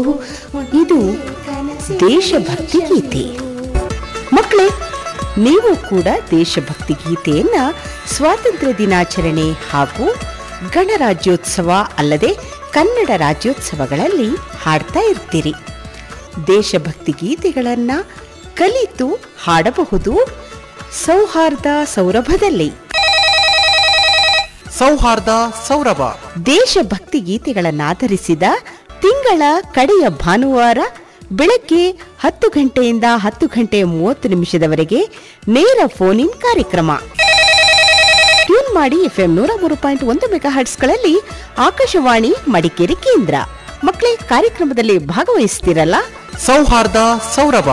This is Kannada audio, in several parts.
ಇದು ದೇಶಭಕ್ತಿ ಗೀತೆ ಮಕ್ಕಳೇ ನೀವು ಕೂಡ ದೇಶಭಕ್ತಿ ಗೀತೆಯನ್ನ ಸ್ವಾತಂತ್ರ್ಯ ದಿನಾಚರಣೆ ಹಾಗೂ ಗಣರಾಜ್ಯೋತ್ಸವ ಅಲ್ಲದೆ ಕನ್ನಡ ರಾಜ್ಯೋತ್ಸವಗಳಲ್ಲಿ ಹಾಡ್ತಾ ಇರ್ತೀರಿ ದೇಶಭಕ್ತಿ ಗೀತೆಗಳನ್ನ ಕಲಿತು ಹಾಡಬಹುದು ಸೌಹಾರ್ದ ಸೌರಭದಲ್ಲಿ ಸೌಹಾರ್ದ ಸೌರಭ ದೇಶಭಕ್ತಿ ಗೀತೆಗಳನ್ನಾಧರಿಸಿದ ತಿಂಗಳ ಕಡೆಯ ಭಾನುವಾರ ಬೆಳಗ್ಗೆ ಹತ್ತು ಗಂಟೆಯಿಂದ ಹತ್ತು ಗಂಟೆ ಮೂವತ್ತು ನಿಮಿಷದವರೆಗೆ ನೇರ ಫೋನ್ ಇನ್ ಕಾರ್ಯಕ್ರಮ ಟ್ಯೂನ್ ಮಾಡಿ ಎಫ್ಎಂ ನೂರ ಮೂರು ಪಾಯಿಂಟ್ ಒಂದು ಮೆಗಾ ಹರ್ಟ್ಸ್ಗಳಲ್ಲಿ ಆಕಾಶವಾಣಿ ಮಡಿಕೇರಿ ಕೇಂದ್ರ ಮಕ್ಕಳೇ ಕಾರ್ಯಕ್ರಮದಲ್ಲಿ ಭಾಗವಹಿಸ್ತಿರಲ್ಲ ಸೌಹಾರ್ದ ಸೌರಭ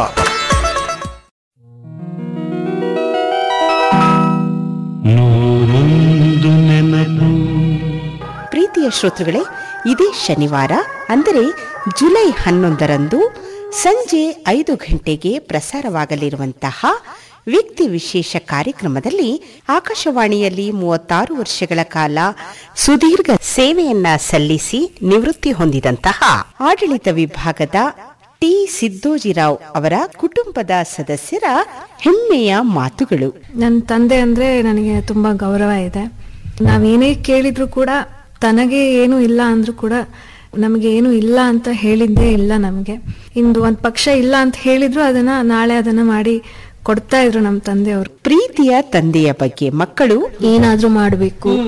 ನೂರೊಂದು ನೆನಪು ಪ್ರೀತಿಯ ಶ್ರೋತೃಗಳೇ ಇದೇ ಶನಿವಾರ ಅಂದರೆ ಜುಲೈ ಹನ್ನೊಂದರಂದು ಸಂಜೆ ಐದು ಗಂಟೆಗೆ ಪ್ರಸಾರವಾಗಲಿರುವಂತಹ ವ್ಯಕ್ತಿ ವಿಶೇಷ ಕಾರ್ಯಕ್ರಮದಲ್ಲಿ ಆಕಾಶವಾಣಿಯಲ್ಲಿ ಮೂವತ್ತಾರು ವರ್ಷಗಳ ಕಾಲ ಸುದೀರ್ಘ ಸೇವೆಯನ್ನ ಸಲ್ಲಿಸಿ ನಿವೃತ್ತಿ ಹೊಂದಿದಂತಹ ಆಡಳಿತ ವಿಭಾಗದ ಟಿ ಸಿದ್ದೋಜಿರಾವ್ ಅವರ ಕುಟುಂಬದ ಸದಸ್ಯರ ಹೆಮ್ಮೆಯ ಮಾತುಗಳು ನನ್ನ ತಂದೆ ಅಂದ್ರೆ ನನಗೆ ತುಂಬಾ ಗೌರವ ಇದೆ ನಾವೇನೇ ಕೇಳಿದ್ರು ಕೂಡ ತನಗೆ ಏನು ಇಲ್ಲ ಅಂದ್ರೂ ಕೂಡ ನಮಗೆ ಏನು ಇಲ್ಲ ಅಂತ ಹೇಳಿದ್ದೇ ಇಲ್ಲ ನಮಗೆ ಇಂದು ಒಂದ್ ಪಕ್ಷ ಇಲ್ಲ ಅಂತ ಹೇಳಿದ್ರು ಅದನ್ನ ನಾಳೆ ಅದನ್ನ ಮಾಡಿ ಕೊಡ್ತಾ ಇದ್ರು ನಮ್ಮ ತಂದೆಯವರು ಪ್ರೀತಿಯ ತಂದೆಯ ಬಗ್ಗೆ ಮಕ್ಕಳು ಏನಾದ್ರೂ ಮಾಡ್ಬೇಕು